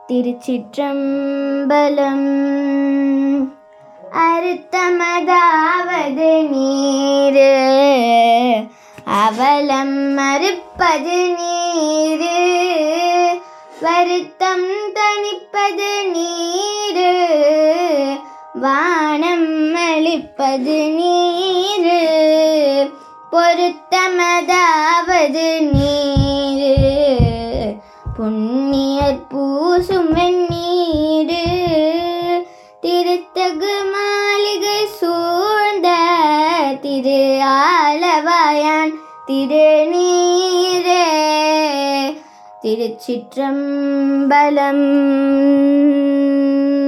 திருச்சிற்றம்பலம் அறுத்தமதாவது நீரு அவலம் மறுப்பது நீரு வருத்தம் தணிப்பது நீரு வானம் அளிப்பது நீரு பொருத்தமதாவது நீரு புண்ணியர் பூசும் வெந்நீரு திருத்தகு மாளிகை சூழ்ந்த திரு ஆலவாயான் திருநீரே திருச்சிற்றம்பலம்